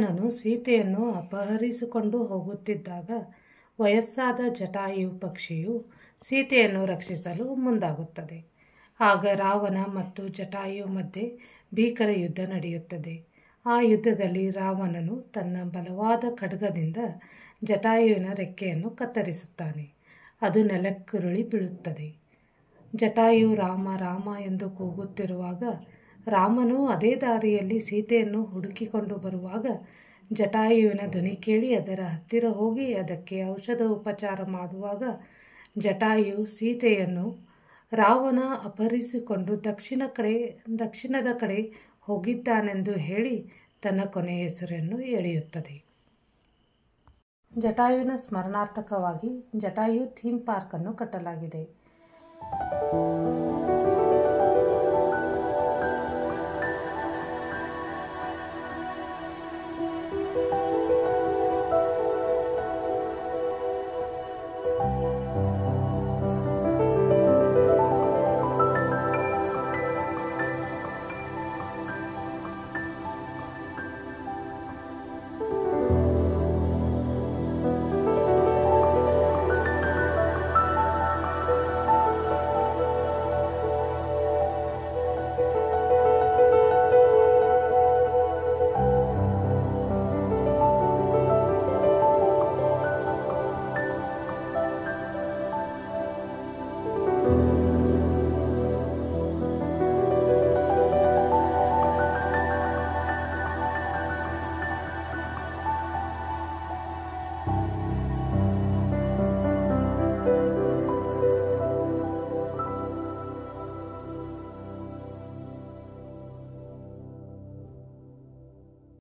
ರಾವಣನು ಸೀತೆಯನ್ನು ಅಪಹರಿಸಿಕೊಂಡು ಹೋಗುತ್ತಿದ್ದಾಗ ವಯಸ್ಸಾದ ಜಟಾಯು ಪಕ್ಷಿಯು ಸೀತೆಯನ್ನು ರಕ್ಷಿಸಲು ಮುಂದಾಗುತ್ತದೆ ಆಗ ರಾವಣ ಮತ್ತು ಜಟಾಯು ಮಧ್ಯೆ ಭೀಕರ ಯುದ್ಧ ನಡೆಯುತ್ತದೆ ಆ ಯುದ್ಧದಲ್ಲಿ ರಾವಣನು ತನ್ನ ಬಲವಾದ ಖಡ್ಗದಿಂದ ಜಟಾಯುವಿನ ರೆಕ್ಕೆಯನ್ನು ಕತ್ತರಿಸುತ್ತಾನೆ ಅದು ನೆಲಕ್ಕುರುಳಿ ಬೀಳುತ್ತದೆ ಜಟಾಯು ರಾಮ ರಾಮ ಎಂದು ಕೂಗುತ್ತಿರುವಾಗ ರಾಮನು ಅದೇ ದಾರಿಯಲ್ಲಿ ಸೀತೆಯನ್ನು ಹುಡುಕಿಕೊಂಡು ಬರುವಾಗ ಜಟಾಯುವಿನ ಧ್ವನಿ ಕೇಳಿ ಅದರ ಹತ್ತಿರ ಹೋಗಿ ಅದಕ್ಕೆ ಔಷಧ ಉಪಚಾರ ಮಾಡುವಾಗ ಜಟಾಯು ಸೀತೆಯನ್ನು ರಾವಣ ಅಪಹರಿಸಿಕೊಂಡು ದಕ್ಷಿಣ ಕಡೆ ದಕ್ಷಿಣದ ಕಡೆ ಹೋಗಿದ್ದಾನೆಂದು ಹೇಳಿ ತನ್ನ ಕೊನೆಯ ಹೆಸರನ್ನು ಎಳೆಯುತ್ತದೆ ಜಟಾಯುವಿನ ಸ್ಮರಣಾರ್ಥಕವಾಗಿ ಜಟಾಯು ಥೀಮ್ ಪಾರ್ಕನ್ನು ಕಟ್ಟಲಾಗಿದೆ